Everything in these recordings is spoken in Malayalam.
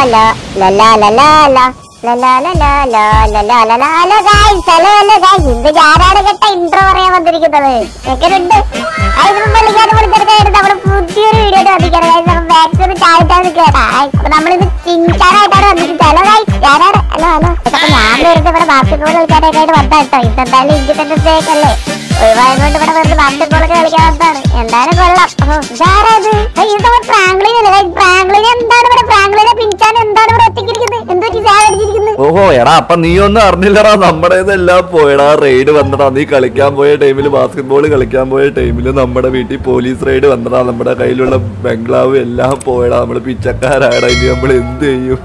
ലാ ലലാ ലലാ ലാ ലലാ ലലാ ലാ ലലാ ലലാ hello guys hello hello guys ഇത് ഞാനാണ് കേട്ട ഇൻട്രോ പറയാൻ വന്നിരിക്കുന്നത് എങ്ങനെയുണ്ട് അതിന് പള്ളിക്കാരൻ വിളിച്ചെടുക്കായിട്ട് നമ്മുടെ പുതിയൊരു വീഡിയോ വന്നിരിക്കുന്നത് ഗായ്സ് നമ്മൾ മാക്സിമം ചായറ്റാണ് കേട്ടാ അപ്പൊ നമ്മളിത് ചിഞ്ചാനായിട്ടാണ് വന്നിരിക്കുന്നത് ഹലോ ഗായ്സ് ഞാനാണ് ഹലോ ഹലോ അപ്പൊ ഞാൻ വെറുതെ ഇവിടെ ബാസ്കറ്റ് ബോൾ കളിക്കാനൊക്കെ ആയിട്ട് വന്ന കേട്ടോ ഇന്നെന്തായാലും ഇൻഡിപെൻഡൻസ് ഡേ ഒക്കെ അല്ലേ ഒഴിവായതുകൊണ്ട് ഇവിടെ വെറുതെ ബാസ്കറ്റ് ബോൾ ഒക്കെ കളിക്കാൻ വന്നതാണ് എന്തായാലും കൊള്ളാം ഓ, ഇതാരത് ഏയ്, ഇത് നമ്മുടെ ഫ്രാങ്ക്ലിൻ അല്ലേ ഗായ്സ് ഫ്രാങ്ക്ലിൻ എന്താണ് ഇവിടെ ഫ്രാങ്ക്ലിനെ പിടിച്ചാൻ എന്താണ് ഇവിടെ ഒറ്റയ്ക്കിരിക്കുന്നത് എന്തോ സാഡ് അടിച്ചിരിക്കുന്നത് ഓഹോ എടാ അപ്പൊ നീ ഒന്നും അറിഞ്ഞില്ലടാ നമ്മുടെ ഇതെല്ലാം പോയടാ റെയ്ഡ് വന്നടാ നീ കളിക്കാൻ പോയ ടൈമിൽ ബാസ്കറ്റ് ബോൾ കളിക്കാൻ പോയ ടൈമിൽ നമ്മുടെ വീട്ടിൽ പോലീസ് റെയ്ഡ് വന്നടാ നമ്മുടെ കയ്യിലുള്ള ബംഗ്ലാവ് എല്ലാം പോയടാ നമ്മള് പിച്ചക്കാരായടാ ഇനി നമ്മൾ എന്ത് ചെയ്യും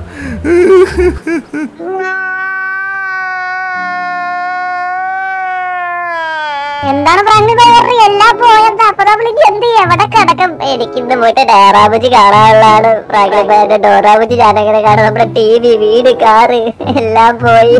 എന്താണ് ഫ്രാങ്ക്ലിൻ ബൈവറി എല്ലാം പോയത് അപ്പൊ നമ്മളിനി എന്ത് ചെയ്യും എവിടെ കിടക്കും എനിക്കിന്ന് പോയിട്ട് ഡോറാബുജി കാണാനുള്ളതാണ് ഫ്രാങ്ക്ലിൻ ബൈന്റെ ഡോറാബുജി ഞാനങ്ങനെ കാണും നമ്മുടെ ടി വി വീട് കാറ് എല്ലാം പോയി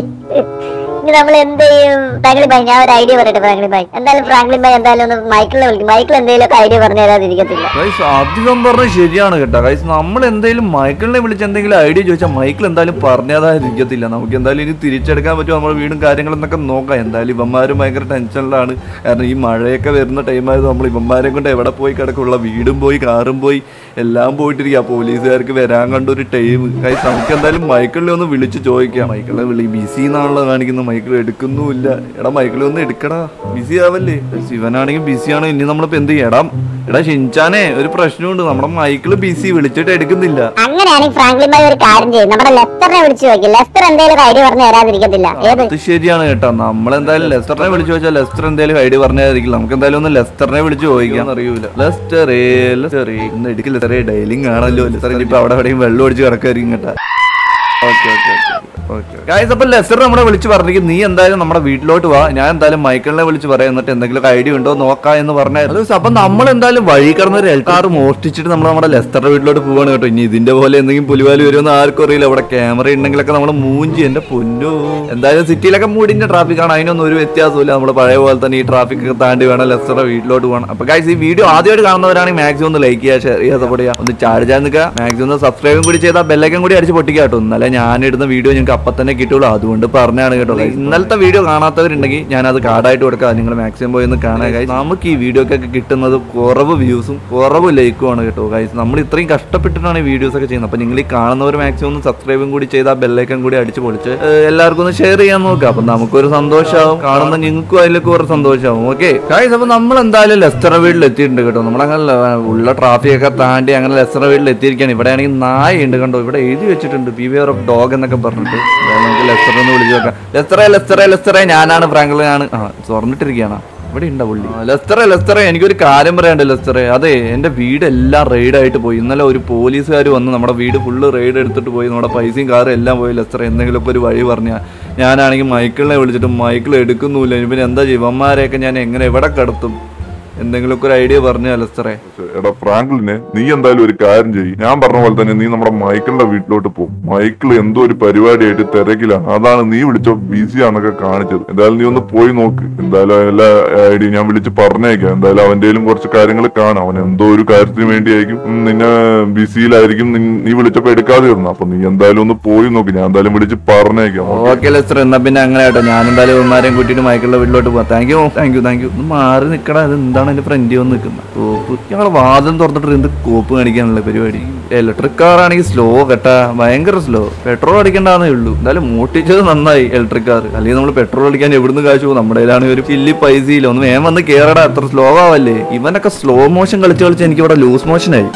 ഇനി നമ്മൾ എന്ത് ചെയ്യും ഫ്രാങ്ക്ലിൻ ബൈ ഞാൻ ഒരു ഐഡിയ പറയട്ടെ ഫ്രാങ്ക്ലിൻ ബൈ എന്തായാലും ഫ്രാങ്ക്ലിൻ ബൈ എന്തായാലും ഒന്ന് മൈക്കിളിനെ വിളിക്കും മൈക്കിൾ എന്തെങ്കിലും ഒക്കെ ഐഡിയ പറഞ്ഞു തരാതിരിക്കത്തില്ല ഗൈസ് അധികം പറഞ്ഞത് ശരിയാണ് കേട്ടോ ഗൈസ് നമ്മൾ എന്തെങ്കിലും മൈക്കിളിനെ വിളിച്ച് എന്തെങ്കിലും ഐഡിയ ചോദിച്ചാൽ മൈക്കിൾ എന്തായാലും പറഞ്ഞതായിരിക്കത്തില്ല നമുക്ക് എന്തായാലും ഇനി തിരിച്ചെടുക്കാൻ പറ്റുമോ നമ്മുടെ വീടും കാര്യങ്ങളെന്നൊക്കെ നോക്കാം എന്തായാലും ഇവന്മാരും ഭയങ്കര ടെൻഷനിലാണ് കാരണം ഈ മഴയൊക്കെ വരുന്ന ടൈമായത് നമ്മൾ ഇവന്മാരെ കൊണ്ട് എവിടെ പോയി കിടക്കുള്ള വീടും പോയി കാറും പോയി എല്ലാം പോയിട്ടിരിക്കുക പോലീസുകാർക്ക് വരാൻ കണ്ട ഒരു ടൈം ഗൈസ് നമുക്ക് എന്തായാലും മൈക്കിളിനെ ഒന്ന് വിളിച്ച് ചോദിക്കാം മൈക്കിളിനെ വിളി ബിസി എന്നാണല്ലോ കാണിക്കുന്നത് മൈക്കിൾ എടുക്കുന്നുമില്ല എടാ മൈക്കിൾ ഒന്ന് എടുക്കടാ ബിസി ആവല്ലേ ശിവനാണെങ്കിൽ ബിസിയാണ് ഇനി നമ്മളിപ്പോ എന്ത് ചെയ്യും എടാ എടാ ഷിൻചാനെ ഒരു പ്രശ്നമുണ്ട് നമ്മുടെ മൈക്കിള് ബിസി വിളിച്ചിട്ട് എടുക്കുന്നില്ല അങ്ങനെയാണെങ്കിൽ ഫ്രാങ്ക്ലിൻ ബൈ ഒരു കാര്യം ചെയ്യും നമ്മുടെ ലെസ്റ്ററിനെ വിളിച്ചു നോക്കി ലെസ്റ്റർ എന്തെങ്കിലും ഐഡിയ പറഞ്ഞു തരാതിരിക്കത്തില്ല ഏത് അത് ശരിയാണ് കേട്ടോ നമ്മൾ എന്തായാലും ലെസ്റ്ററിനെ വിളിച്ചു ചോദിച്ചാൽ ലെസ്റ്റർ എന്തായാലും ഐഡിയ പറഞ്ഞായിരിക്കില്ല നമുക്ക് എന്തായാലും ഒന്ന് ലെസ്റ്ററിനെ വിളിച്ച് ചോദിക്കാൻ അറിയൂല ലെസ്റ്ററേ ലെസ്റ്ററേ ഇന്ന് എടുക്കില്ല ലെസ്റ്ററേ ഡെയിലിംഗ് ആണല്ലോ ലെസ്റ്റർ ഇപ്പൊ അവിടെ എവിടെയും വെള്ളം ഒടിച്ച് കിടക്കായിരിക്കും കേട്ടാ ഓക്കെ ഓക്കെ ഓക്കെ ഗായ്സ് അപ്പൊ ലെസ്റ്റർ നമ്മളെ വിളിച്ച് പറഞ്ഞിരിക്കും നീ എന്തായാലും നമ്മുടെ വീട്ടിലോട്ട് വാ ഞാൻ എന്തായാലും മൈക്കിളിനെ വിളിച്ച് പറയാം എന്നിട്ട് എന്തെങ്കിലും ഐഡിയ ഉണ്ടോ നോക്കാം എന്ന് പറഞ്ഞായിരുന്നു അപ്പൊ നമ്മൾ എന്തായാലും വഴി കിടന്ന ഒരു എൽക്കാർ മോഷ്ടിച്ചിട്ട് നമ്മൾ നമ്മുടെ ലെസ്റ്ററുടെ വീട്ടിലോട്ട് പോവാണ് കേട്ടോ ഇനി ഇതിന്റെ പോലെ എന്തെങ്കിലും പുലിവാലി വരുമെന്ന് ആർക്കും അറിയില്ല അവിടെ ക്യാമറ ഉണ്ടെങ്കിലൊക്കെ നമ്മൾ മൂഞ്ചി എന്റെ പൊന്നു എന്തായാലും സിറ്റിയിലൊക്കെ മൂടിന്റെ ട്രാഫിക് ആണ് അതിനൊന്നും ഒരു വ്യത്യാസമില്ല നമ്മൾ പഴയ പോലെ തന്നെ ഈ ട്രാഫിക് ഒക്കെ താണ്ടി വേണം ലെസ്റ്ററുടെ വീട്ടിലോട്ട് പോകണം അപ്പൊ ഗായ്സ് ഈ വീഡിയോ ആദ്യമായിട്ട് കാണുന്നവരാണെങ്കിൽ മാക്സിമം ഒന്ന് ലൈക്ക് ചെയ്യുക ഷെയർ ചെയ്യുക സപ്പോർട്ട് ചെയ്യുക ഒന്ന് ചാടി ചാടി നിൽക്കുക മാക്സിമം ഒന്ന് സബ്സ്ക്രൈബും കൂടി ചെയ്താൽ ബെല്ലൈക്കൻ കൂടി അടിച്ച് പൊട്ടിക്കുക കേട്ടോ എന്നാലേ ഞാൻ ഇടുന്ന വീഡിയോ നിങ്ങൾക്ക് അപ്പം തന്നെ കിട്ടുള്ളൂ അതുകൊണ്ട് പറഞ്ഞാണ് കേട്ടോ guys. ഇന്നലത്തെ വീഡിയോ കാണാത്തവരുണ്ടെങ്കിൽ ഞാൻ അത് കാർഡായിട്ട് കൊടുക്കാം നിങ്ങൾ മാക്സിമം പോയി ഒന്ന് കാണാൻ guys. നമുക്ക് ഈ വീഡിയോക്കൊക്കെ കിട്ടുന്നത് കുറവ് വ്യൂസും കുറവ് ലൈക്കും ആണ് കേട്ടോ ഗൈസ് നമ്മൾ ഇത്രയും കഷ്ടപ്പെട്ടിട്ടാണ് ഈ വീഡിയോസ് ഒക്കെ ചെയ്യുന്നത് അപ്പൊ നിങ്ങൾ ഈ കാണുന്നവർ മാക്സിമം ഒന്ന് സബ്സ്ക്രൈബും കൂടി ചെയ്താൽ ബെല്ലൈക്കൻ കൂടി അടിച്ച് പൊളിച്ച് ഏഹ്, എല്ലാവർക്കും ഒന്ന് ഷെയർ ചെയ്യാൻ നോക്കുക അപ്പൊ നമുക്കൊരു സന്തോഷമാവും കാണുന്ന നിങ്ങൾക്കും അതിലേക്ക് ഒരു സന്തോഷമാവും ഓക്കെ ഗൈസ് അപ്പൊ നമ്മൾ എന്തായാലും ലെസ്റ്റർ വീട്ടിൽ എത്തിയിട്ടുണ്ട് കേട്ടോ നമ്മളങ്ങനെ ഉള്ള ട്രാഫിക് ഒക്കെ താണ്ടി അങ്ങനെ ലെസ്റ്റർ വീട്ടിൽ എത്തിയിരിക്കുകയാണ് ഇവിടെ ആണെങ്കിൽ നായ ഉണ്ട് കണ്ടോ ഇവിടെ എഴുതി വെച്ചിട്ടുണ്ട് ബിവിയർ ഓഫ് ഡോഗ് എന്നൊക്കെ പറഞ്ഞിട്ട് എന്തായാലും നമുക്ക് ലെസ്റ്റർ ഒന്ന് വിളിച്ചു നോക്കാം ലെസ്റ്ററെ ലെസ്റ്ററെ ലെസ്റ്ററെ ഞാനാണ് ഫ്രാങ്ക്ലിനാണ് ആ തുറന്നിട്ടിരിക്കുകയാണ് ഇവിടെ ഉണ്ടാ പുള്ളി ആ, ലെസ്റ്ററെ ലെസ്റ്ററെ എനിക്കൊരു കാര്യം പറയാനുണ്ട് ലെസ്റ്ററെ അതെ എന്റെ വീട് എല്ലാം റെയ്ഡ് ആയിട്ട് പോയി ഇന്നലെ ഒരു പോലീസുകാർ വന്ന് നമ്മുടെ വീട് ഫുള്ള് റെയ്ഡ് എടുത്തിട്ട് പോയി നമ്മുടെ പൈസയും കാറും എല്ലാം പോയി ലെസ്റ്ററെ എന്തെങ്കിലുമൊക്കെ ഒരു വഴി പറഞ്ഞാൽ ഞാനാണെങ്കിൽ മൈക്കിളിനെ വിളിച്ചിട്ട് മൈക്കിൾ എടുക്കുന്നുമില്ല ഇനി പിന്നെ എന്താ ചെയ്യും ഇവന്മാരെയൊക്കെ ഞാൻ എങ്ങനെ എവിടെ കിടത്തും എന്തെങ്കിലുമൊക്കെ ഒരു ഐഡിയ പറഞ്ഞു ലെസ്റ്ററെ എടാ ഫ്രാങ്ക്ലിനെ നീ എന്തായാലും ഒരു കാര്യം ചെയ്യും ഞാൻ പറഞ്ഞ പോലെ തന്നെ നീ നമ്മുടെ മൈക്കിളിന്റെ വീട്ടിലോട്ട് പോകും മൈക്കിൾ എന്തോ ഒരു പരിപാടിയായിട്ട് തിരക്കിലാണ് അതാണ് നീ വിളിച്ചോ ബിസി ആണെന്നൊക്കെ കാണിച്ചത് എന്തായാലും നീ ഒന്ന് പോയി നോക്ക് എന്തായാലും എല്ലാ ഐഡിയ ഞാൻ വിളിച്ച് പറഞ്ഞേക്കാം എന്തായാലും അവന്റെയിലും കുറച്ച് കാര്യങ്ങൾ കാണാം അവൻ എന്തോ ഒരു കാര്യത്തിന് വേണ്ടിയായിരിക്കും ഉം, നിന്നെ ബിസിയിലായിരിക്കും നിൻ- നീ വിളിച്ചപ്പോ എടുക്കാതെ ഇരുന്നു അപ്പൊ നീ എന്തായാലും ഒന്ന് പോയി നോക്ക് ഞാൻ എന്തായാലും വിളിച്ച് പറഞ്ഞേക്കാം ഓക്കെ ലെസ്റ്റർ എന്നാ പിന്നെ അങ്ങനെ കേട്ടോ ഞാൻ എന്തായാലും ഇവന്മാരെയും കൂട്ടിയിട്ട് മൈക്കിളിന്റെ വീട്ടിലോട്ട് പോകാം thank you thank you thank you ഒന്ന് മാറി നിൽക്കടാ ഇത് എന്താണ് എന്റെ ഫ്രണ്ടി വന്ന് നിൽക്കുന്നത് കോപ്പ് ഞങ്ങളെ വാദം തുറന്നിട്ട് എന്ത് കോപ്പ് കാണിക്കാനുള്ള പരിപാടി ഇലക്ട്രിക് കാർ ആണെങ്കിൽ സ്ലോ കേട്ടാ ഭയങ്കര സ്ലോ പെട്രോൾ അടിക്കണ്ടെന്നേ ഉള്ളൂ എന്തായാലും മോട്ടിച്ചത് നന്നായി ഇലക്ട്രിക് കാർ അല്ലെങ്കിൽ നമ്മൾ പെട്രോൾ അടിക്കാൻ എവിടുന്ന് കാശ് പോകും നമ്മുടെ കയ്യിലാണെങ്കിൽ ഒരു ചില്ലി പൈസയില്ല ഒന്ന് വേഗം വന്ന് കേറടാ അത്ര സ്ലോ ആവല്ലേ ഇവനൊക്കെ സ്ലോ മോഷൻ കളിച്ച് കളിച്ച് എനിക്ക് ഇവിടെ ലൂസ് മോഷനായി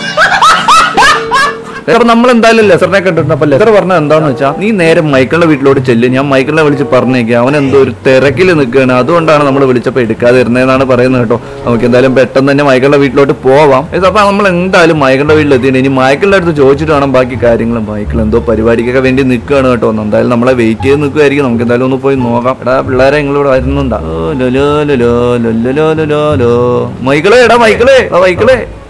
അപ്പൊ നമ്മൾ എന്തായാലും ലെസറിനെ കണ്ടിട്ടുണ്ട് അപ്പൊ ലെസർ പറഞ്ഞത് എന്താണെന്ന് വെച്ചാൽ നീ നേരെ മൈക്കിളിന്റെ വീട്ടിലോട്ട് ചെല്ലും ഞാൻ മൈക്കിളിനെ വിളിച്ച് പറഞ്ഞേക്കാം അവൻ എന്തോ ഒരു തിരക്കിൽ നിൽക്കുകയാണ് അതുകൊണ്ടാണ് നമ്മൾ വിളിച്ചപ്പോൾ എടുക്കാതെ ഇരുന്നതെന്നാണ് പറയുന്നത് കേട്ടോ നമുക്ക് എന്തായാലും പെട്ടെന്ന് തന്നെ മൈക്കിളിന്റെ വീട്ടിലോട്ട് പോവാം ഇത് അപ്പൊ നമ്മൾ എന്തായാലും മൈക്കിളിന്റെ വീട്ടിൽ എത്തിയിട്ട് ഇനി മൈക്കിളിന്റെ അടുത്ത് ചോദിച്ചിട്ട് വേണം ബാക്കി കാര്യങ്ങൾ മൈക്കിൾ എന്തോ പരിപാടിക്കൊക്കെ വേണ്ടി നിൽക്കുകയാണ് കേട്ടോ എന്തായാലും നമ്മളെ വെയിറ്റ് ചെയ്ത് നിൽക്കുമായിരിക്കും നമുക്ക് എന്തായാലും ഒന്ന് പോയി നോക്കാം എടാ പിള്ളേരെ നിങ്ങളിവിടെ വരുന്നുണ്ടാ ഓ, ലോ, ലോ, ലോ, ലോ, ലോ, ലോ, ലോ, ലോ, ലോ. മൈക്കിളേ എടാ മൈക്കിളേ എടാ മൈക്കിളേ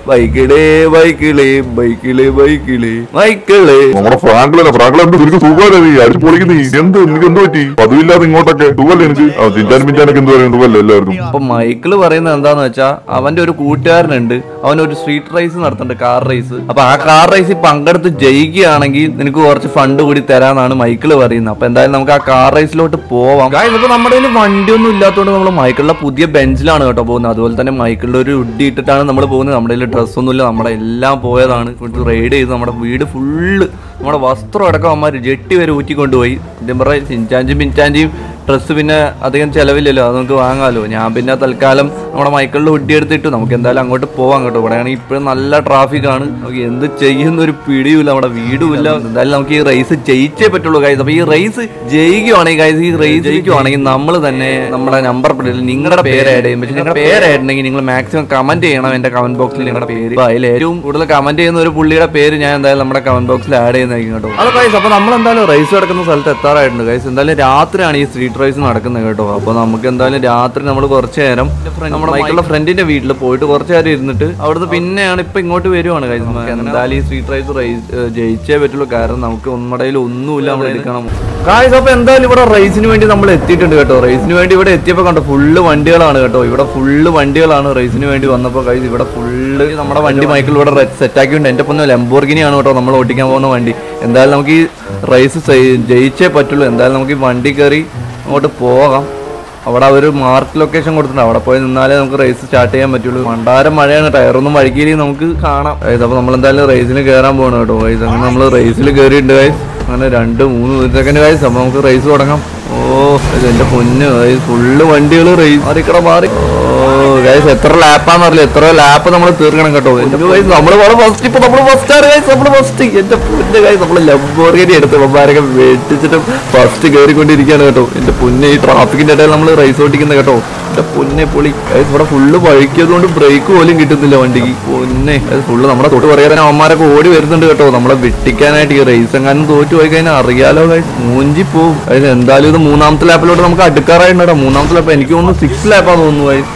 ബൈക്കിളേ ബൈക്കിളേ ബൈക്കിളേ ബൈക്കിളേ മൈക്കിളേ നമ്മുടെ ഫ്രാങ്കിളല്ല ഫ്രാങ്കിൾ എന്ത് നിനക്ക് സുഖമല്ലേ നീ അടിച്ചു പൊളിക്കുന്ന നീ എന്ത് നിനക്ക് എന്ത് പറ്റി പതിവില്ലാതെ ഇങ്ങോട്ടൊക്കെ സുഖമല്ലേ എനിക്ക് ആ ചിഞ്ചാനും മിഞ്ചാനൊക്കെ എന്ത് പറയും സുഖമല്ലേ എല്ലാവർക്കും അപ്പൊ മൈക്കിള് പറയുന്നത് എന്താന്ന് വെച്ചാ അവന്റെ ഒരു കൂട്ടുകാരനുണ്ട് അവൻ ഒരു സ്ട്രീറ്റ് റേസ് നടത്തുന്നുണ്ട് കാർ റേസ് അപ്പൊ ആ കാർ റേസിൽ പങ്കെടുത്ത് ജയിക്കുകയാണെങ്കിൽ നിനക്ക് കുറച്ച് ഫണ്ട് കൂടി തരാന്നാണ് മൈക്കിള് പറയുന്നത് അപ്പൊ എന്തായാലും നമുക്ക് ആ കാർ റേസിലോട്ട് പോവാം കാര്യം ഇപ്പൊ നമ്മുടെ കയ്യിൽ വണ്ടിയൊന്നും ഇല്ലാത്തതുകൊണ്ട് നമ്മൾ മൈക്കിളിന്റെ പുതിയ ബെഞ്ചിലാണ് കേട്ടോ പോകുന്നത് അതുപോലെ തന്നെ മൈക്കിളിന്റെ ഒരു ഉഡി ഇട്ടിട്ടാണ് നമ്മൾ പോകുന്നത് നമ്മുടെ കയ്യിൽ ഡ്രസ്സൊന്നും ഇല്ല നമ്മുടെ എല്ലാം പോയതാണ് റൈഡ് ചെയ്ത് നമ്മുടെ വീട് ഫുള്ള് നമ്മുടെ വസ്ത്രം അടക്കം അമ്മമാർ ജെട്ടി വരെ ഊറ്റിക്കൊണ്ടുപോയി സത്യം പറഞ്ഞാൽ ചിഞ്ചാഞ്ചും പിഞ്ചാഞ്ചിയും ഡ്രസ്സ് പിന്നെ അധികം ചെലവില്ലല്ലോ അത് നമുക്ക് വാങ്ങാമല്ലോ ഞാൻ പിന്നെ തൽക്കാലം നമ്മുടെ മൈക്കിളിൽ ഹുഡി എടുത്തിട്ട് നമുക്ക് എന്തായാലും അങ്ങോട്ട് പോവാം കേട്ടോ ഇവിടെ ആണെങ്കിൽ ഇപ്പോഴും നല്ല ട്രാഫിക് ആണ് നമുക്ക് എന്ത് ചെയ്യുന്ന ഒരു പിടിയുമില്ല നമ്മുടെ വീടുമില്ല എന്തായാലും നമുക്ക് ഈ റേസ് ജയിച്ചേ പറ്റുള്ളൂ ഗൈസ് അപ്പൊ ഈ റേസ് ജയിക്കുവാണെങ്കിൽ ഗൈസ് ഈ റേസ് ജയിക്കുവാണെങ്കിൽ നമ്മൾ തന്നെ നമ്മുടെ നമ്പർ പ്ലേറ്റിൽ നിങ്ങളുടെ പേര് ആഡ് ചെയ്യും പക്ഷേ നിങ്ങളുടെ പേര് ആഡ് ഉണ്ടെങ്കിൽ നിങ്ങൾ മാക്സിമം കമന്റ് ചെയ്യണം എന്റെ കമന്റ് ബോക്സിൽ നിങ്ങളുടെ പേര് അപ്പൊ അതിൽ ഏറ്റവും കൂടുതൽ കമന്റ് ചെയ്യുന്ന ഒരു പുള്ളിയുടെ പേര് ഞാൻ എന്തായാലും നമ്മുടെ കമന്റ് ബോക്സിൽ ആഡ് ചെയ്യുന്നതായിരിക്കും കേട്ടോ അത് ഗൈസ് അപ്പൊ നമ്മൾ എന്തായാലും റേസ് നടക്കുന്ന സ്ഥലത്ത് എത്താറായിട്ടുണ്ട് ഗൈസ് എന്തായാലും രാത്രിയാണ് ഈ സ്ട്രീറ്റ് റേസ് നടക്കുന്നത് കേട്ടോ അപ്പൊ നമുക്ക് എന്തായാലും രാത്രി നമ്മൾ കുറച്ച് നേരം നമ്മുടെ മൈക്കുള്ള ഫ്രണ്ടിന്റെ വീട്ടിൽ പോയിട്ട് കുറച്ച് നേരം ഇരുന്നിട്ട് അവിടുന്ന് പിന്നെയാണ് ഇപ്പൊ ഇങ്ങോട്ട് വരുവാണ് ഗൈസ് നമുക്ക് എന്തായാലും ഈ സ്ട്രീറ്റ് റേസ് റേസ് ജയിച്ചേ പറ്റുള്ളൂ കാരണം നമുക്ക് നമ്മുടെ കയ്യിൽ ഒന്നുമില്ല നമ്മൾ എടുക്കണം ഗായ്സ് അപ്പൊ എന്തായാലും ഇവിടെ റേസിന് വേണ്ടി നമ്മൾ എത്തിയിട്ടുണ്ട് കേട്ടോ റേസിന് വേണ്ടി ഇവിടെ എത്തിയപ്പോൾ കണ്ടോ ഫുള്ള് വണ്ടികളാണ് കേട്ടോ ഇവിടെ ഫുള്ള് വണ്ടികളാണ് റേസിന് വേണ്ടി വന്നപ്പോൾ ഗൈസ് ഇവിടെ ഫുള്ള് നമ്മുടെ വണ്ടി മൈക്കിൾ ഇവിടെ സെറ്റ് ആക്കിയിട്ടുണ്ട് എന്റെ പൊന്ന് ലംബോർഗിനിയാണ് കേട്ടോ നമ്മൾ ഓടിക്കാൻ പോകുന്ന വണ്ടി എന്തായാലും നമുക്ക് ഈ റേസ് ജയിച്ചേ പറ്റുള്ളൂ എന്തായാലും നമുക്ക് ഈ വണ്ടി കയറി അങ്ങോട്ട് പോകാം അവിടെ ഒരു മാർക്ക് ലൊക്കേഷൻ കൊടുത്തിട്ടുണ്ട് അവിടെ പോയി നിന്നാലേ നമുക്ക് റേസ് സ്റ്റാർട്ട് ചെയ്യാൻ പറ്റുള്ളൂ മണ്ടാരം മഴയാണ് ടയറൊന്നും വഴിക്കില്ല നമുക്ക് കാണാം ഗൈസ് അപ്പോൾ നമ്മൾ എന്തായാലും റേസിന് കയറാൻ പോകണം കേട്ടോ ഗൈസ് അങ്ങനെ നമ്മൾ റേസിൽ കയറിയിട്ടുണ്ട് ഗൈസ് അങ്ങനെ രണ്ട് മൂന്ന് സെക്കൻഡ് ഗൈസ് അപ്പോൾ നമുക്ക് റേസ് തുടങ്ങാം ഓ ഇത് എന്റെ പൊന്ന് ഗൈസ് ഫുള്ള് വണ്ടികൾ റേസ് മാറിക്കട മാറി ഓ ഗൈസ് എത്ര ലാപ്പാന്ന് അറിയില്ല എത്ര ലാപ്പ് നമ്മൾ തീർക്കണം കേട്ടോ എന്റെ ഗൈസ് നമ്മൾ ഫസ്റ്റ് ഇപ്പൊ നമ്മൾ ഫസ്റ്റ് ആണ് ഗൈസ് നമ്മൾ ഫസ്റ്റ് എന്റെ പൊന്ന് ഗൈസ് നമ്മൾ ലംബോർഗിനി എടുത്ത് ഇവന്മാരൊക്കെ വെട്ടിച്ചിട്ട് ഫസ്റ്റ് കയറിക്കൊണ്ടിരിക്കുകയാണ് കേട്ടോ എന്റെ പൊന്നെ ഈ ട്രാഫിക്കിന്റെ ഇടയിൽ നമ്മൾ റേസ് ഓടിക്കുന്നത് കേട്ടോ എന്റെ പൊന്നെ പൊളി ഗൈസ് ഇവിടെ ഫുള്ള് വഴിക്കതുകൊണ്ട് ബ്രേക്ക് പോലും കിട്ടുന്നില്ല വണ്ടിക്ക് പൊന്നെ ഫുള്ള് നമ്മുടെ തൊട്ട് പറയാൻ അവന്മാരൊക്കെ ഓടി വരുന്നുണ്ട് കേട്ടോ നമ്മളെ വെട്ടിക്കാനായിട്ട് ഈ റേസ് എങ്ങാനും തോറ്റു പോയി കഴിഞ്ഞാൽ അറിയാലോ ഗൈസ് മൂഞ്ചി പോവും ഗൈസ് എന്തായാലും ഇത് മൂന്നാമത്തെ ലാപ്പിലോട്ട് നമുക്ക് അടുക്കാറായിട്ടുണ്ട് കേട്ടോ മൂന്നാമത്തെ ലാപ്പ് എനിക്ക് തോന്നുന്നു സിക്സ് ലാപ്പാന്ന് തോന്നുന്നു ഗൈസ്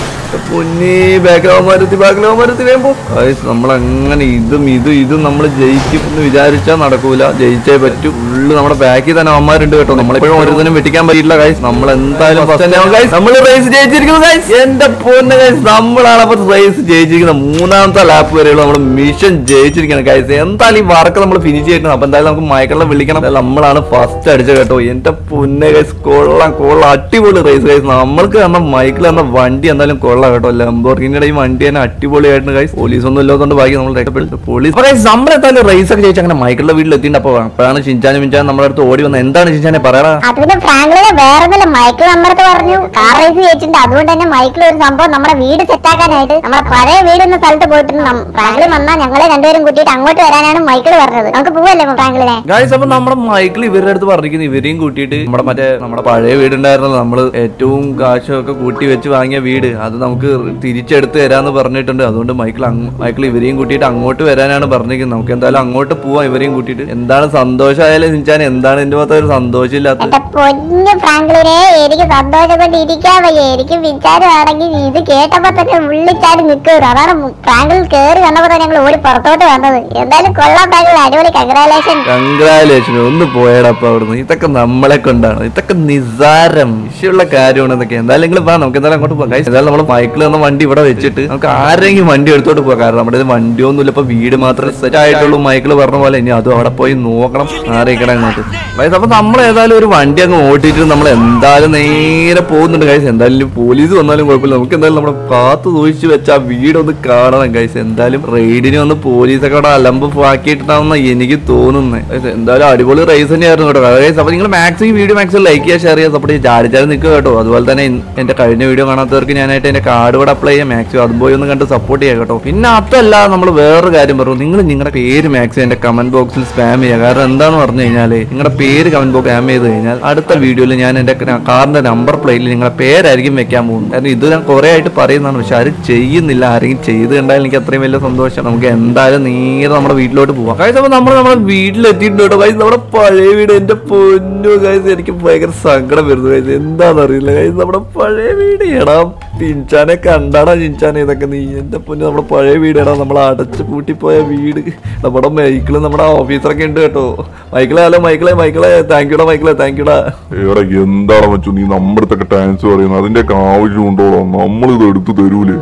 പൊന്നി ബാക്കിലാവന്മാരെത്തി ബാക്കിലാവന്മാരെത്തി വേമ്പോ നമ്മൾ അങ്ങനെ ഇതും ഇതും ഇതും നമ്മൾ ജയിക്കും എന്ന് വിചാരിച്ചാൽ നടക്കൂല ജയിച്ചേ പറ്റൂ ഫുള്ള് നമ്മുടെ ബാക്കിൽ തന്നെ അവന്മാരുണ്ട് കേട്ടോ നമ്മളിപ്പോഴും ഒരുതിനും വെട്ടിക്കാൻ പറ്റില്ല ഗൈസ് നമ്മൾ എന്തായാലും നമ്മൾ റേസ് ജയിച്ചിരിക്കുന്നു ഗൈസ് എന്റെ പൊന്ന് ഗൈസ് നമ്മളാണ് അപ്പൊ റേസ് ജയിച്ചിരിക്കുന്നത് മൂന്നാമത്തെ ലാപ്പ് വരെയുള്ള നമ്മൾ മിഷൻ ജയിച്ചിരിക്കണം ഗൈസ് എന്തായാലും ഈ വർക്ക് നമ്മൾ ഫിനിഷ് ചെയ്തിട്ടുണ്ട് അപ്പൊ എന്തായാലും നമുക്ക് മയക്കളെ വിളിക്കണം നമ്മളാണ് ഫസ്റ്റ് അടിച്ചത് കേട്ടോ എന്റെ പൊന്നെ ഗൈസ് കൊള്ളാം കൊള്ളാം അടിപൊളി റേസ് ഗൈസ് നമ്മൾക്ക് തന്ന മൈക്കിൾ തന്ന വണ്ടി എന്തായാലും കൊള്ളാം കേട്ടോ ലംബോർഗിനിയുടെ ഈ വണ്ടി തന്നെ അടിപൊളിയായിട്ട് ഗൈസ് പോലീസ് ഒന്നും ഇല്ലാത്തതുകൊണ്ട് ബാക്കി നമ്മൾ രക്ഷപ്പെട്ടു പോലീസ് അപ്പൊ guys, നമ്മളെന്തായാലും റേസ് ഒക്കെ ജയിച്ച് അങ്ങനെ മൈക്കിളുടെ വീട്ടിൽ എത്തിയിട്ട് അപ്പൊ അപ്പോഴാണ് ചിഞ്ചാനും മിഞ്ചാനും നമ്മുടെ അടുത്ത് ഓടി വന്നത് എന്താണ് ചിഞ്ചാനെ പറയാ അത് പിന്നെ ഫ്രാങ്ക്ലിന് വേറൊന്നുമില്ല മൈക്കിൾ നമ്മുടെ പറഞ്ഞു കാർ റേസ് ചെയ്തിട്ടുണ്ട് അതുകൊണ്ട് തന്നെ മൈക്കിൾ ഒരു സംഭവം നമ്മുടെ വീട് സെറ്റാക്കാനായിട്ട് നമ്മുടെ പഴയ വീട് എന്ന സ്ഥലത്ത് പോയിട്ടുണ്ട് നം- ഫ്രാങ്ക്ലിൻ വന്നാൽ ഞങ്ങളെ രണ്ടുപേരും കൂട്ടിയിട്ട് അങ്ങോട്ട് വരാനാണ് മൈക്കിൾ പറഞ്ഞത് നമുക്ക് പോവല്ലേ ഫ്രാങ്ക്ലിനെ ഗായ്സ് അപ്പൊ നമ്മുടെ മൈക്കിൾ ഇവരുടെ അടുത്ത് പറഞ്ഞിരിക്കുന്നു ഇവരെയും കൂട്ടിയിട്ട് നമ്മുടെ മറ്റേ നമ്മുടെ പഴയ വീടുണ്ടായിരുന്നല്ലോ നമ്മള് ഏറ്റവും കാശൊക്കെ കൂട്ടി വെച്ച് വാങ്ങിയ വീട് അത് നമുക്ക് തിരിച്ചെടുത്ത് തരാന്ന് പറഞ്ഞിട്ടുണ്ട് അതുകൊണ്ട് മൈക്കിൾ അങ്ങ് മൈക്കിൾ ഇവരെയും കൂട്ടിയിട്ട് അങ്ങോട്ട് വരാനാണ് പറഞ്ഞിരിക്കുന്നത് നമുക്ക് എന്തായാലും അങ്ങോട്ട് പോവാം ഇവരെയും കൂട്ടിയിട്ട് എന്താണ് സന്തോഷമായാലും ചിഞ്ചാൻ എന്താണ് എന്റെ ഭാഗത്ത് ഒരു സന്തോഷമില്ലാത്ത എന്റെ പൊന്നു ഫ്രാങ്ക്ലിനെ എനിക്ക് സന്തോഷം കൊണ്ട് ഇരിക്കാൻ വയ്യ എനിക്ക് വിചാരമാണെങ്കിൽ ഇത് കേട്ടപ്പോ തന്നെ ഉള്ളിച്ചാടി നിൽക്കും അതാണ് ഫ്രാങ്കിൽ കേറി വന്നപ്പോ തന്നെ ഞങ്ങൾ ഓടി പുറത്തോട്ട് വന്നത് എന്തായാലും കൊള്ളാം ഫ്രാങ്കിൽ അടിപൊളി കൺഗ്രാലേഷൻ കൺഗ്രാലേഷൻ ഒന്ന് പോയടപ്പ അവിടുന്ന് ഇതൊക്കെ നമ്മളെ കൊണ്ടാണ് ഇതൊക്കെ നിസാരം വിഷയമുള്ള കാര്യമാണ് ഇതൊക്കെ എന്തായാലും നിങ്ങൾ വാ നമുക്ക് എന്തായാലും അങ്ങോട്ട് പോകാം Guys, എന്തായാലും നമ്മൾ മൈക്കിൾ എന്ന വണ്ടി ഇവിടെ വെച്ചിട്ട് നമുക്ക് ആരെങ്കിലും വണ്ടി എടുത്തോട്ട് പോകാം കാരണം നമ്മുടെ വണ്ടിയൊന്നുമില്ല ഇപ്പൊ വീട് മാത്രമേ സെറ്റ് ആയിട്ടുള്ളൂ മൈക്കിൾ പറഞ്ഞ പോലെ ഇനി അതും അവിടെ പോയി നോക്കണം ആരെയൊക്കെ അങ്ങോട്ട് Guys, അപ്പൊ നമ്മൾ ഏതായാലും ഒരു വണ്ടി അങ്ങ് ഓട്ടിട്ട് നമ്മൾ എന്തായാലും നേരെ പോകുന്നുണ്ട് കൈസ് എന്തായാലും പോലീസ് വന്നാലും കുഴപ്പമില്ല നമുക്ക് എന്തായാലും നമ്മുടെ കാത്തു സൂക്ഷിച്ച് വെച്ച ആ വീടൊന്ന് കാണണം കൈസ് എന്തായാലും റെയ്ഡിന് വന്ന് പോലീസൊക്കെ അവിടെ അലമ്പ് ആക്കിയിട്ടാണെന്ന് എനിക്ക് തോന്നുന്നത് Guys, എന്തായാലും അടിപൊളി റേസ് തന്നെയായിരുന്നു കേട്ടോ ഗൈസ് അപ്പൊ നിങ്ങൾ മാക്സിമം ഈ വീഡിയോ മാക്സിമം ലൈക്ക് ചെയ്യുക ഷെയർ ചെയ്യുക സപ്പോർട്ട് ചാടി ചാടി നിൽക്കുക കേട്ടോ അതുപോലെ തന്നെ ഇൻ- എന്റെ കഴിഞ്ഞ വീഡിയോ കാണാത്തവർക്ക് ഞാനായിട്ട് എന്റെ കാർഡ് കൂടെ അപ്ലൈ ചെയ്യാം മാക്സിമം അതും പോയി ഒന്ന് കണ്ട് സപ്പോർട്ട് ചെയ്യുക കേട്ടോ പിന്നെ അതല്ല നമ്മൾ വേറൊരു കാര്യം പറഞ്ഞു നിങ്ങൾ നിങ്ങളുടെ പേര് മാക്സിമം എന്റെ കമന്റ് ബോക്സിൽ സ്പാം ചെയ്യുക കാരണം എന്താന്ന് പറഞ്ഞു കഴിഞ്ഞാൽ നിങ്ങളുടെ പേര് കമന്റ് ബോക്സ് സ്പാം ചെയ്ത് കഴിഞ്ഞാൽ അടുത്ത വീഡിയോയിൽ ഞാൻ എന്റെ കാറിന്റെ നമ്പർ പ്ലേറ്റിൽ നിങ്ങളുടെ പേരായിരിക്കും വെക്കാൻ പോകുന്നത് കാരണം ഇത് ഞാൻ കുറെ ആയിട്ട് പറയുന്നതാണ് പക്ഷെ ആരും ചെയ്യുന്നില്ല ആരെങ്കിലും ചെയ്ത് കണ്ടാൽ എനിക്ക് അത്രയും വലിയ സന്തോഷം നമുക്ക് എന്തായാലും നേരെ നമ്മുടെ വീട്ടിലോട്ട് പോവാം കാര്യം അപ്പൊ നമ്മൾ നമ്മുടെ വീട്ടിലെത്തിയിട്ടുണ്ട് കേട്ടോ കാര്യം നമ്മുടെ പഴയ വീട് എന്റെ പൊന്നു കാര്യം എനിക്ക് ഭയങ്കര സങ്കടം വരുന്നു കാര്യം എന്താണെന്ന് അറിയില്ല കാര്യം നമ്മുടെ പഴയ വീട് എടാ ചിഞ്ചാനെ കണ്ടാടാ ചിഞ്ചാനെ ഇതൊക്കെ നീ എന്റെ പൊന്നു നമ്മുടെ പഴയ വീടാടാ നമ്മൾ അടച്ചു പൂട്ടിപ്പോയ വീട് നമ്മുടെ മൈക്കിള് നമ്മുടെ ഓഫീസറൊക്കെ ഉണ്ട് കേട്ടോ മൈക്കിളെ ഹലോ മൈക്കിളെ മൈക്കിളെ താങ്ക് യുടാ മൈക്കിളെ താങ്ക് യുടാ എടാ എന്താണ് വെച്ചു നീ നമ്മുടെ അടുത്തൊക്കെ ടാൻസ് പറയുന്നത് അതിന്റെ ഒക്കെ ആവശ്യമുണ്ടോളോ നമ്മളിത് എടുത്തു തരൂലേ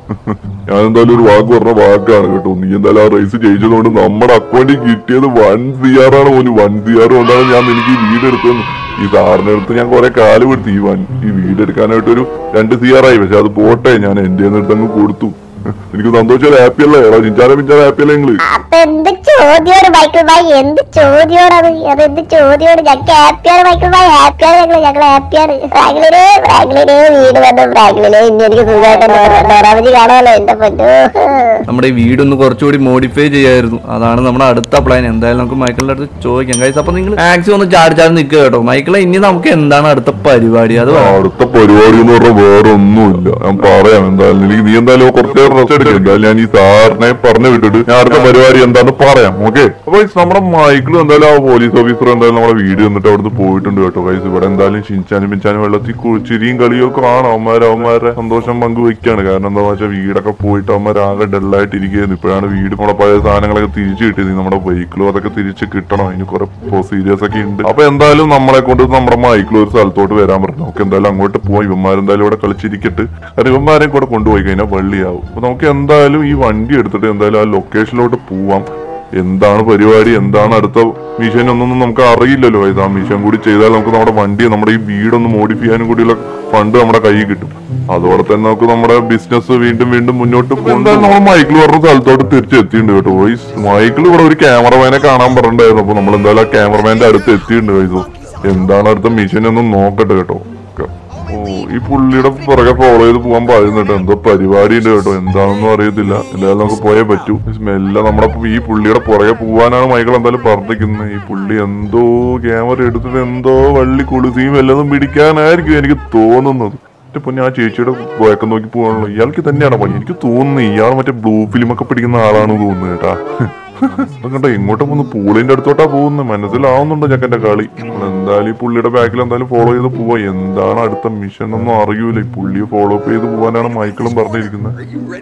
ഞാൻ എന്തായാലും ഒരു വാക്ക് പറഞ്ഞ വാക്കാണ് കേട്ടോ നീ എന്തായാലും ആ റേസ് ജയിച്ചതുകൊണ്ട് നമ്മുടെ അക്കൗണ്ടിൽ കിട്ടിയത് വൺ സി ആർ ആണ് പോലും വൺ സി ആർ കൊണ്ടാണ് ഞാൻ എനിക്ക് ഈ വീട് എടുത്തത് ഈ സാറിന്റെ അടുത്ത് ഞാൻ കുറെ കാലം എടുത്തു ഈ വൻ ഈ വീട് എടുക്കാനായിട്ട് ഒരു രണ്ട് സി ആർ ആയി പക്ഷെ അത് പോട്ടെ ഞാൻ എന്റെ അടുത്ത് അങ്ങ് കൊടുത്തു എനിക്ക് സന്തോഷം ഹാപ്പി അല്ലേ എടാ ചിഞ്ചാനെ പിഞ്ചാനെ ഹാപ്പി അല്ലേ നിങ്ങള് അപ്പൊ എന്ത് ചോദ്യോട് മൈക്കിൾ ഭായി എന്ത് ചോദ്യോടത് അത് എന്ത് ചോദ്യോട് ഞങ്ങൾക്ക് ഹാപ്പിയാണ് മൈക്കിൾ ഭായി ഹാപ്പിയാണ് ഞങ്ങള് ഞങ്ങള് ഹാപ്പിയാണ് ഫ്രാങ്ക്ലിനെ ഫ്രാങ്ക്ലിനെ വീട് വന്നു ഫ്രാങ്ക്ലിനെ ഇനി എനിക്ക് സുഖമായിട്ട് ഡോറാമജി കാണാമല്ലോ എന്റെ പൊന്നു നമ്മുടെ ഈ വീടൊന്ന് കുറച്ചുകൂടി മോഡിഫൈ ചെയ്യായിരുന്നു അതാണ് നമ്മുടെ അടുത്ത പ്ലാൻ എന്തായാലും നമുക്ക് മൈക്കിളിന്റെ അടുത്ത് ചോദിക്കാം ഗൈസ് അപ്പൊ നിങ്ങൾ മാക്സിമം ഒന്ന് ചാടി ചാടി നിൽക്കുക കേട്ടോ മൈക്കിളെ ഇനി നമുക്ക് എന്താണ് അടുത്ത പരിപാടി അത് പറ. അടുത്ത പരിപാടി എന്ന് പറഞ്ഞാൽ വേറെ ഒന്നുമില്ല ഞാൻ പറയാം എന്തായാലും എനിക്ക് നീ എന്തായാലും കുറച്ച് നേരം റെസ്റ്റ് എടുക്കും എന്തായാലും ഞാൻ ഈ സാറിനെ പറഞ്ഞു വിട്ടിട്ട് ഞാൻ അടുത്ത പരിപാടി എന്താന്ന് പറയാം ഓക്കെ അപ്പൊ guys, നമ്മുടെ മൈക്കിൾ എന്തായാലും ആ പോലീസ് ഓഫീസർ എന്തായാലും നമ്മുടെ വീട് വന്നിട്ട് അവിടുന്ന് പോയിട്ടുണ്ട് കേട്ടോ കൈസ് ഇവിടെ എന്തായാലും ചിഞ്ചാനും പിഞ്ചാനും വെള്ളത്തിൽ കു- ചിരിയും കളിയും ഒക്കെ ആണ് അവന്മാർ അവന്മാരെ സന്തോഷം പങ്കുവെക്കാണ് കാരണം എന്താ വെച്ചാൽ വീടൊക്കെ പോയിട്ട് അവന്മാർ ആകെ ഡെല്ലായിട്ട് ഇരിക്കുകയായിരുന്നു ഇപ്പോഴാണ് വീട് നമ്മുടെ പഴയ സാധനങ്ങളൊക്കെ തിരിച്ചു കിട്ടിയത് നമ്മുടെ വെഹിക്കിളും അതൊക്കെ തിരിച്ച് കിട്ടണം അതിന് കുറെ പ്രൊസീജിയേഴ്സ് ഒക്കെ ഉണ്ട് അപ്പൊ എന്തായാലും നമ്മളെ കൊണ്ട് നമ്മുടെ മൈക്കിൾ ഒരു സ്ഥലത്തോട്ട് വരാൻ പറഞ്ഞു നമുക്ക് എന്തായാലും അങ്ങോട്ട് പോവാം ഇവന്മാരെന്തായാലും ഇവിടെ കളിച്ചിരിക്കട്ട് കാരണം ഇവന്മാരെയും കൂടെ കൊണ്ടുപോയി കഴിഞ്ഞാൽ വള്ളിയാവും അപ്പൊ നമുക്ക് എന്തായാലും ഈ വണ്ടി എടുത്തിട്ട് എന്തായാലും ആ ലൊക്കേഷനിലോട്ട് പോവാം എന്താണ് പരിപാടി എന്താണ് അടുത്ത മിഷൻ ഒന്നും നമുക്ക് അറിയില്ലല്ലോ ഇത് ആ മിഷൻ കൂടി ചെയ്താൽ നമുക്ക് നമ്മുടെ വണ്ടി നമ്മുടെ ഈ വീടൊന്ന് മോഡിഫൈ ചെയ്യാനും കൂടിയുള്ള ഫണ്ട് നമ്മുടെ കയ്യിൽ കിട്ടും അതോടെ തന്നെ നമുക്ക് നമ്മുടെ ബിസിനസ് വീണ്ടും വീണ്ടും മുന്നോട്ട് പോകും എന്തായാലും നമ്മൾ മൈക്കിൾ പറഞ്ഞ സ്ഥലത്തോട്ട് തിരിച്ചെത്തിയിട്ടുണ്ട് കേട്ടോ ഈ മൈക്കിൾ ഇവിടെ ഒരു ക്യാമറമാനെ കാണാൻ പറഞ്ഞിട്ടുണ്ടായിരുന്നു അപ്പൊ നമ്മൾ എന്തായാലും ആ ക്യാമറമാന്റെ അടുത്ത് എത്തിയിട്ടുണ്ട് വൈസു എന്താണ് അടുത്ത മിഷൻ ഒന്ന് നോക്കട്ടെ കേട്ടോ ഒക്കെ. ഓ ഈ പുള്ളിയുടെ പുറകെ ഫോളോ ചെയ്ത് പോകാൻ പാടുന്നുണ്ട് എന്തോ പരിപാടി ഉണ്ട് കേട്ടോ എന്താണെന്നും അറിയത്തില്ല എന്തായാലും നമുക്ക് പോയേ പറ്റൂ മെല്ലെ നമ്മുടെ ഈ പുള്ളിയുടെ പുറകെ പോവാനാണ് മൈക്കിൾ എന്തായാലും പറഞ്ഞിരിക്കുന്നത് ഈ പുള്ളി എന്തോ ക്യാമറ എടുത്തിട്ട് എന്തോ വള്ളി കുളിസിയും വല്ലതും പിടിക്കാനായിരിക്കും എനിക്ക് തോന്നുന്നത് ഇപ്പൊ ഞാൻ ചേച്ചിയുടെ പോയൊക്കെ നോക്കി പോകാണല്ലോ ഇയാൾക്ക് തന്നെയാണ് പണി എനിക്ക് തോന്നുന്നു ഇയാൾ മറ്റേ ബ്ലൂ ഫിലിം ഒക്കെ പിടിക്കുന്ന ആളാണെന്ന് തോന്നുന്നു കേട്ടാ കണ്ടോ ഇങ്ങോട്ട് പോകുന്നു പൂളിന്റെ അടുത്തോട്ടാ പോകുന്നത് മനസ്സിലാവുന്നുണ്ടോ ചക്കന്റെ കളി നമ്മൾ എന്തായാലും ഈ പുള്ളിയുടെ ബാക്കിൽ എന്തായാലും ഫോളോ ചെയ്ത് പോവാ എന്താണ് അടുത്ത മിഷൻ ഒന്നും അറിയൂല ഈ പുള്ളിയെ ഫോളോ അപ്പ് ചെയ്ത് പോവാനാണ് മൈക്കിളും പറഞ്ഞിരിക്കുന്നത്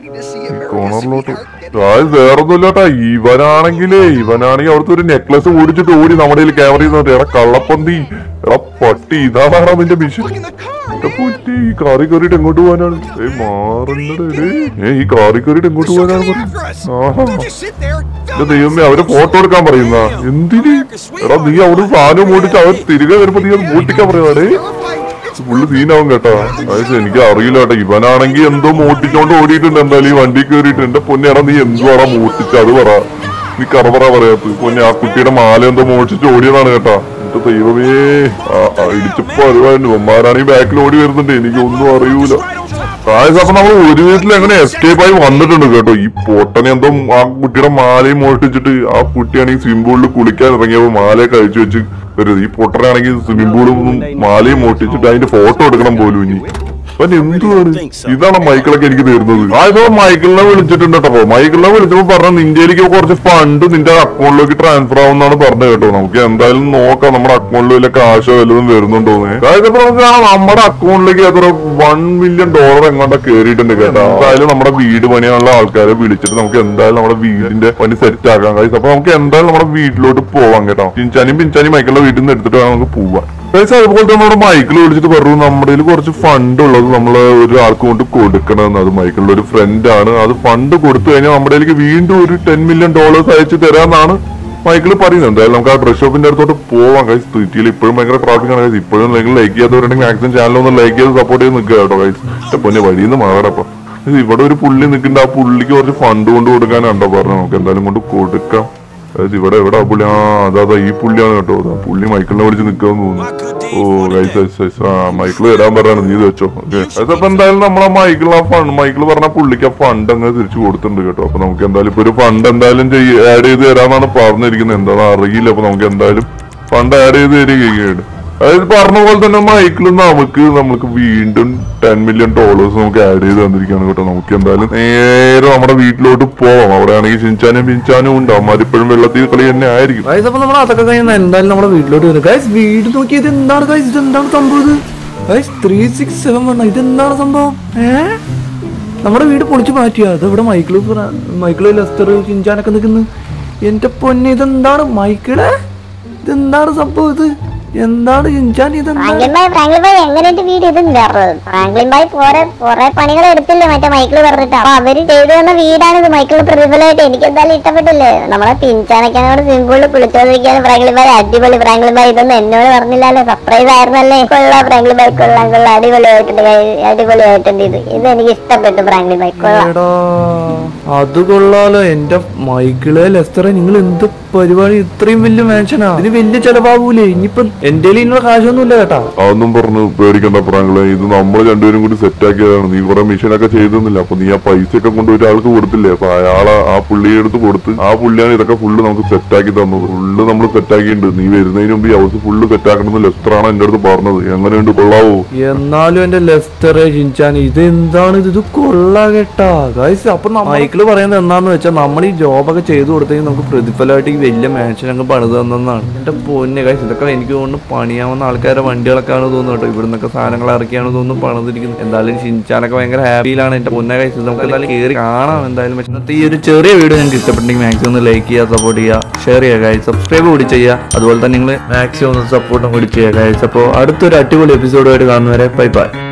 ഈ കോർണറിലോട്ട് അത് വേറൊന്നുമില്ലാട്ടാ ഇവനാണെങ്കിലേ ഇവനാണെങ്കിൽ അവിടുത്തെ ഒരു നെക്ലസ് ഓടിച്ചിട്ട് ഓടി നമ്മുടെ കയ്യിൽ ക്യാമറ ചെയ്യുന്നുണ്ട് എടാ കള്ളപ്പന്തി എടാ പട്ടി ഇതാണ് നിന്റെ മിഷൻ എന്റെ പൊട്ടി ഈ കാറി കയറിയിട്ട് എങ്ങോട്ട് പോകാനാണ് ഏയ് മാറണ്ടേ ഏ ഈ കാറി കയറിയിട്ട് എങ്ങോട്ട് പോകാനാണ് പറയുന്നത് ആഹാ എന്റെ ദൈവമേ അവര് ഫോട്ടോ എടുക്കാൻ പറയുന്ന എന്തിന് എടാ നീ അവിടെ സാധനം മൂട്ടിച്ച് അവർ തിരികെ വരുമ്പോ നീ അത് മൂട്ടിക്കാൻ പറയുവാടേ പുള്ളി സീനാവും കേട്ടാ അത് എനിക്ക് അറിയില്ല കേട്ടോ ഇവനാണെങ്കിൽ എന്തോ മൂട്ടിച്ചോണ്ട് ഓടിയിട്ടുണ്ട് എന്തായാലും ഈ വണ്ടി കയറിയിട്ട് എന്റെ പൊന്നെ എടാ നീ എന്തുവാടാ മൂട്ടിച്ച് അത് പറ നീ കറപറ പറയാത്ത പൊന്നെ ആ കുട്ടിയുടെ മാല എന്തോ മോഷിച്ച് ഓടിയതാണ് കേട്ടാ എന്റെ ദൈവമേ ആ, ആ, ഇടിച്ചപ്പോ അറിവായിരുന്നു ഉമ്മാരാണെങ്കിൽ ബാക്കിൽ ഓടി വരുന്നുണ്ട് എനിക്കൊന്നും അറിയൂല ഗായ്സ് അപ്പൊ നമ്മൾ ഒരു വീട്ടിൽ എങ്ങനെ എസ്കേപ്പ് ആയി വന്നിട്ടുണ്ട് കേട്ടോ ഈ പൊട്ടനെ എന്തോ ആ കുട്ടിയുടെ മാലയും മോഷ്ടിച്ചിട്ട് ആ കുട്ടിയാണെങ്കിൽ സ്വിമ്മിംഗ് പൂളിൽ കുളിക്കാൻ ഇറങ്ങിയപ്പോ മാലയൊക്കെ അഴിച്ചു വെച്ച് വരുന്നത് ഈ പൊട്ടനാണെങ്കിൽ സ്വിമ്മിംഗ് പൂളിൽ മാലയും മോഷ്ടിച്ചിട്ട് അതിന്റെ ഫോട്ടോ എടുക്കണം പോലും ഇനി അവൻ എന്തുവാണ് ഇതാണ് മൈക്കിളൊക്കെ എനിക്ക് തരുന്നത് ആ ഇപ്പൊ മൈക്കിളിനെ വിളിച്ചിട്ടുണ്ട് കേട്ടോ മൈക്കിളിനെ വിളിച്ചപ്പോ പറഞ്ഞ നിന്റെയിലേക്ക് കുറച്ച് ഫണ്ട് നിന്റെ അക്കൗണ്ടിലേക്ക് ട്രാൻസ്ഫർ ആവുന്നാണ് പറഞ്ഞത് കേട്ടോ നമുക്ക് എന്തായാലും നോക്കാം നമ്മുടെ അക്കൗണ്ടിൽ വല്ല കാശോ വല്ലതും വരുന്നുണ്ടോന്ന് അതായത് ഇപ്പൊ നമുക്ക് കാണാം നമ്മുടെ അക്കൗണ്ടിലേക്ക് എത്ര വൺ മില്യൺ ഡോളർ എങ്ങോട്ടാ കേറിയിട്ടുണ്ട് കേട്ടോ എന്തായാലും നമ്മുടെ വീട് പണിയുള്ള ആൾക്കാരെ വിളിച്ചിട്ട് നമുക്ക് എന്തായാലും നമ്മുടെ വീടിന്റെ പണി സെറ്റ് ആക്കാൻ കഴിയും അപ്പൊ നമുക്ക് എന്തായാലും നമ്മുടെ വീട്ടിലോട്ട് പോവാം കേട്ടോ പിഞ്ചാനും പിഞ്ചാനും മൈക്കിളിന്റെ വീട്ടിൽ നിന്ന് എടുത്തിട്ട് വേണം നമുക്ക് പോവാൻ ഗൈസ് അതുപോലെ തന്നെ നമ്മുടെ മൈക്കിൾ വിളിച്ചിട്ട് പറഞ്ഞു നമ്മുടെ കയ്യിൽ കുറച്ച് ഫണ്ട് ഉള്ളത് നമ്മൾ ഒരാൾക്ക് കൊണ്ട് കൊടുക്കണമെന്ന് അത് മൈക്കിളിന്റെ ഒരു ഫ്രണ്ട് ആണ് അത് ഫണ്ട് കൊടുത്തു കഴിഞ്ഞാൽ നമ്മുടെ കയ്യിലേക്ക് വീണ്ടും ഒരു ടെൻ മില്യൺ ഡോളേഴ്സ് അയച്ചു തരാമെന്നാണ് മൈക്കിൾ പറയുന്നത് എന്തായാലും നമുക്ക് ആ ഡ്രസ് ഷോപ്പിന്റെ അടുത്തോട്ട് പോവാം ഗൈസ് സിറ്റിയിൽ ഇപ്പോഴും ഭയങ്കര ട്രാഫിക് ആണ് ഗൈസ് ഇപ്പോഴും നിങ്ങൾ ലൈക്ക് ചെയ്യാത്തവരുണ്ടെങ്കിൽ മാക്സിമം ചാനൽ ഒന്ന് ലൈക്ക് ചെയ്ത് സപ്പോർട്ട് ചെയ്ത് നിൽക്കുക കേട്ടോ ഗൈസ് എന്റെ പൊന്നെ വഴിയിൽ നിന്ന് മാറടപ്പം ഇവിടെ ഒരു പുള്ളി നിൽക്കുന്നുണ്ട് ആ പുള്ളിക്ക് കുറച്ച് ഫണ്ട് കൊണ്ട് കൊടുക്കാനുണ്ടോ പറഞ്ഞു നമുക്ക് എന്തായാലും കൊണ്ട് കൊടുക്കാം അതായത് ഇവിടെ എവിടെ ആ പുള്ളി ആ അതാ അതാ ഈ പുള്ളിയാണ് കേട്ടോ അതാ പുള്ളി മൈക്കിളിനെ വിളിച്ച് നിൽക്കാന്ന് തോന്നുന്നു ഓ ഗൈസ് ഗൈസ് ഗൈസ് ആ മൈക്കിൾ തരാൻ പറയാണ് നീ ഇത് വെച്ചോ ഓക്കെ അപ്പൊ എന്തായാലും നമ്മൾ ആ മൈക്കിൾ ആ ഫണ്ട് മൈക്കിൾ പറഞ്ഞ ആ പുള്ളിക്ക് ആ ഫണ്ട് അങ്ങ് തിരിച്ചു കൊടുത്തിട്ടുണ്ട് കേട്ടോ അപ്പൊ നമുക്ക് എന്തായാലും ഇപ്പൊ ഒരു ഫണ്ട് എന്തായാലും ആഡ് ചെയ്ത് തരാന്നാണ് പറഞ്ഞിരിക്കുന്നത് എന്താണെന്ന് അറിയില്ല അപ്പൊ നമുക്ക് എന്തായാലും ഫണ്ട് ആഡ് ചെയ്ത് തരികയാണ് അതായത് പറഞ്ഞ പോലെ തന്നെ മൈക്കിൾ നമുക്ക് നമുക്ക് വീണ്ടും ടെൻ മില്യൺ ഡോളേഴ്സ് നമുക്ക് ആഡ് ചെയ്ത് തന്നിരിക്കുകയാണ് കേട്ടോ നമുക്ക് എന്തായാലും നേരെ നമ്മുടെ വീട്ടിലോട്ട് പോവാം അവിടെ ആണെങ്കിൽ ചിഞ്ചാനും പിഞ്ചാനും ഉണ്ട് അവന്മാരിപ്പോഴും വെള്ളത്തിൽ കളി തന്നെ ആയിരിക്കും ഗൈസ് അപ്പൊ നമ്മൾ അതൊക്കെ കഴിഞ്ഞാൽ എന്തായാലും നമ്മുടെ വീട്ടിലോട്ട് വരും ഗൈസ് വീട് നോക്കിയത് എന്താണ് ഗൈസ് ഇത് എന്താണ് സംഭവം ഇത്? ത്രീ സിക്സ് സെവൻ വണ്ണ ഇതെന്താണ് സംഭവം ഏ നമ്മുടെ വീട് പൊളിച്ചു മാറ്റിയാ അത് ഇവിടെ മൈക്കിള് ഫ്ര- മൈക്കിള് ലെസ്റ്റർ ചിഞ്ചാനൊക്കെ നിൽക്കുന്നു എന്റെ പൊന്നെ ഇതെന്താണ് മൈക്കിളെ ഇതെന്താണ് സംഭവം ഇത് എന്താണ് ചിഞ്ചാൻ ഇതെന്താ ഫ്രാങ്ക്ലിൻ ബായ് ഫ്രാങ്ക്ലിൻ ബായ് എങ്ങനെയുണ്ട് വീട് ഇതുണ്ടായിരുന്നത് ഫ്രാങ്ക്ലിൻ ബായ് കുറെ കുറെ പണികൾ എടുത്തില്ലേ മറ്റേ മൈക്കിള് പറഞ്ഞിട്ട് അപ്പൊ അവര് ചെയ്തു തന്ന വീടാണിത് മൈക്കിൾ പ്രതിഫലമായിട്ട് എനിക്ക് എന്തായാലും ഇഷ്ടപ്പെട്ടില്ലേ നമ്മളെ പിഞ്ചാനക്കാനോട് സിമ്പിളിൽ കുളിച്ചോണ്ടിരിക്കാനും ഫ്രാങ്ക്ലിൻ ബായ് അടിപൊളി ഫ്രാങ്ക്ലിൻ ബായ് ഇതൊന്നും എന്നോട് പറഞ്ഞില്ലല്ലോ സർപ്രൈസ് ആയിരുന്നല്ലേ കൊള്ളാം ഫ്രാങ്ക്ലിൻ ബായ് കൊള്ളാം കൊള്ളാം അടിപൊളിയായിട്ടുണ്ട് guys. അടിപൊളിയായിട്ടുണ്ട് ഇത് ഇത് എനിക്ക് ഇഷ്ടപ്പെട്ടു ഫ്രാങ്ക്ലിൻ ബായ് കൊള്ളാം എടാ അത് കൊള്ളാലോ എന്റെ മൈക്കിളെ ലെസ്റ്ററെ നിങ്ങൾ എന്ത് പരിപാടി ഇത്രയും വലിയ മാൻഷനാ ഇതിന് വലിയ ചെലവാകൂലേ ഇനിയിപ്പം എന്റെ ഇന്നുള്ള കാശൊന്നുമില്ല കേട്ടാ അതൊന്നും പറഞ്ഞു പേടിക്കണ്ട പ്രാങ്കളെ ഇത് നമ്മൾ രണ്ടുപേരും കൂടി സെറ്റ് ആക്കിയതാണ് നീ കുറെ മെഷീനൊക്കെ ചെയ്തെന്നില്ല അപ്പൊ നീ ആ പൈസ ഒക്കെ കൊണ്ട് ഒരാൾക്ക് കൊടുത്തില്ലേ അപ്പൊ അയാളെ ആ പുള്ളിയെ എടുത്ത് കൊടുത്ത് ആ പുള്ളിയാണ് ഇതൊക്കെ ഫുള്ള് നമുക്ക് സെറ്റ് ആക്കി തന്നത് ഫുള്ള് നമ്മൾ സെറ്റ് ആക്കിയിട്ടുണ്ട് നീ വരുന്നതിന് മുമ്പ് ഈ ഹൗസ് ഫുള്ള് സെറ്റ് ആക്കണമെന്ന് ലെസ്റ്ററാണ് എന്റെ അടുത്ത് പറഞ്ഞത് എങ്ങനെയുണ്ട് കൊള്ളാവോ എന്നാലും എന്റെ ലെസ്റ്ററെ ചിഞ്ചാൻ ഇത് എന്താണ് ഇത് ഇത് കൊള്ളാ കേട്ടാ ഗൈസ് അപ്പൊ മൈക്കിള് പറയുന്നത് എന്താന്ന് വെച്ചാൽ നമ്മൾ ഈ ജോബൊക്കെ ചെയ്തു കൊടുത്തെങ്കിൽ നമുക്ക് പ്രതിഫലമായിട്ട് ഈ വലിയ മാൻഷൻ അങ്ങ് പണിത് തന്നെന്നാണ് എന്റെ പൊന്നെ ഗൈസ് ഇതൊക്കെ എനിക്ക് തോന്നുന്നു പണിയാവുന്ന ആൾക്കാരുടെ വണ്ടികളൊക്കെയാണ് തോന്നുന്നു കേട്ടോ ഇവിടുന്നൊക്കെ സാധനങ്ങൾ ഇറക്കിയാണ് തോന്നുന്നു പണിതിരിക്കുന്നത് എന്തായാലും ഷിൻചാനൊക്കെ ഭയങ്കര ഹാപ്പിയിലാണ് എന്റെ പൊന്നെ ഗൈസ് നമുക്ക് എന്തായാലും കയറി കാണാം എന്തായാലും പക്ഷേ ഇന്നത്തെ ഈ ഒരു ചെറിയ വീഡിയോ നിങ്ങൾക്ക് ഇഷ്ടപ്പെട്ടെങ്കിൽ മാക്സിമം ഒന്ന് ലൈക്ക് ചെയ്യുക സപ്പോർട്ട് ചെയ്യുക ഷെയർ ചെയ്യുക ഗൈസ് സബ്സ്ക്രൈബ് കൂടി ചെയ്യുക അതുപോലെ തന്നെ നിങ്ങൾ മാക്സിമം ഒന്ന് സപ്പോർട്ടും കൂടി ചെയ്യുക ഗൈസ് അപ്പോൾ അടുത്തൊരു അടിപൊളി എപ്പിസോഡുമായിട്ട് കാണുന്നവരെ ബൈ ബൈ